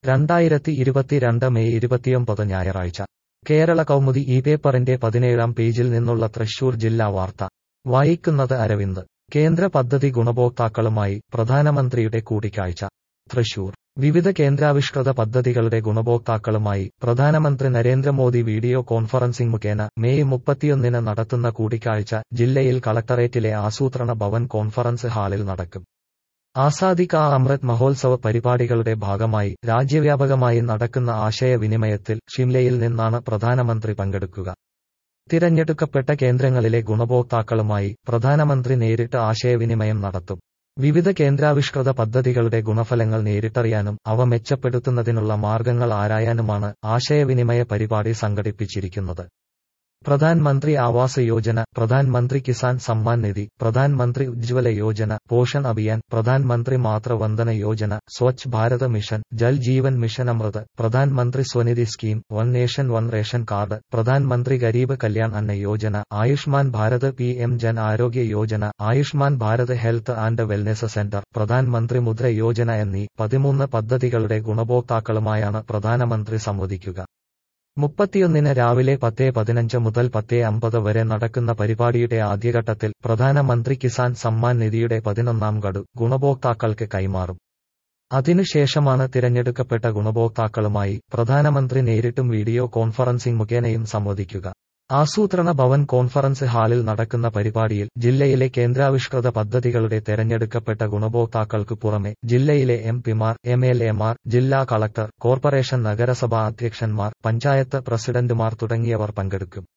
രണ്ടായിരത്തി ഇരുപത്തിരണ്ട് മെയ് ഇരുപത്തിയൊമ്പത് ഞായറാഴ്ച കേരള കൗമുദി ഈ പേപ്പറിന്റെ പതിനേഴാം പേജിൽ നിന്നുള്ള തൃശൂർ ജില്ലാ വാർത്ത വായിക്കുന്നത് അരവിന്ദ് കേന്ദ്ര പദ്ധതി ഗുണഭോക്താക്കളുമായി പ്രധാനമന്ത്രിയുടെ കൂടിക്കാഴ്ച തൃശൂർ വിവിധ കേന്ദ്രാവിഷ്കൃത പദ്ധതികളുടെ ഗുണഭോക്താക്കളുമായി പ്രധാനമന്ത്രി നരേന്ദ്രമോദി വീഡിയോ കോൺഫറൻസിംഗ് മുഖേന മെയ് മുപ്പത്തിയൊന്നിന് നടത്തുന്ന കൂടിക്കാഴ്ച ജില്ലയിൽ കളക്ടറേറ്റിലെ ആസൂത്രണ ഭവൻ കോൺഫറൻസ് ഹാളിൽ നടക്കും ആസാദി കാ അമൃത് മഹോത്സവ പരിപാടികളുടെ ഭാഗമായി രാജ്യവ്യാപകമായി നടക്കുന്ന ആശയവിനിമയത്തിൽ ഷിംലയിൽ നിന്നാണ് പ്രധാനമന്ത്രി പങ്കെടുക്കുക തിരഞ്ഞെടുക്കപ്പെട്ട കേന്ദ്രങ്ങളിലെ ഗുണഭോക്താക്കളുമായി പ്രധാനമന്ത്രി നേരിട്ട് ആശയവിനിമയം നടത്തും വിവിധ കേന്ദ്രാവിഷ്കൃത പദ്ധതികളുടെ ഗുണഫലങ്ങൾ നേരിട്ടറിയാനും അവ മെച്ചപ്പെടുത്തുന്നതിനുള്ള മാർഗങ്ങൾ ആരായാനുമാണ് ആശയവിനിമയ പരിപാടി സംഘടിപ്പിച്ചിരിക്കുന്നത് പ്രധാൻ മന്ത്രി ആവാസ് യോജന പ്രധാൻ മന്ത്രി കിസാൻ സമ്മാൻ നിധി പ്രധാൻ മന്ത്രി ഉജ്ജ്വല Yojana Poshan Abhiyan Pradhan Mantri Matruvandana Yojana Swachh Bharat mission Jal Jeevan mission Amrut Pradhan Mantri Svanidhi scheme one nation one ration card Pradhan Mantri Garib Kalyan Anna Yojana Ayushman Bharat P M Jan Arogya Yojana Ayushman Bharat health and wellness centre Pradhan Mantri Mudra Yojana എന്നീ പതിമൂന്ന് പദ്ധതികളുടെ ഗുണഭോക്താക്കളുമായാണ് പ്രധാനമന്ത്രി സംവദിക്കുക മുപ്പത്തിയൊന്നിന് രാവിലെ പത്തേ പതിനഞ്ച് മുതൽ പത്തേ അമ്പത് വരെ നടക്കുന്ന പരിപാടിയുടെ ആദ്യഘട്ടത്തിൽ പ്രധാനമന്ത്രി കിസാൻ സമ്മാൻ നിധിയുടെ പതിനൊന്നാം ഗഡു ഗുണഭോക്താക്കൾക്ക് കൈമാറും അതിനുശേഷമാണ് തിരഞ്ഞെടുക്കപ്പെട്ട ഗുണഭോക്താക്കളുമായി പ്രധാനമന്ത്രി നേരിട്ടും വീഡിയോ കോൺഫറൻസിംഗ് മുഖേനയും സംവദിക്കുക ആസൂത്രണ ഭവൻ കോൺഫറൻസ് ഹാളിൽ നടക്കുന്ന പരിപാടിയിൽ ജില്ലയിലെ കേന്ദ്രാവിഷ്കൃത പദ്ധതികളുടെ തെരഞ്ഞെടുക്കപ്പെട്ട ഗുണഭോക്താക്കൾക്കു പുറമെ ജില്ലയിലെ എം പിമാർ എം എൽ എമാർ ജില്ലാ കളക്ടർ കോർപ്പറേഷൻ നഗരസഭാ അധ്യക്ഷന്മാർ പഞ്ചായത്ത് പ്രസിഡന്റുമാർ തുടങ്ങിയവർ പങ്കെടുക്കും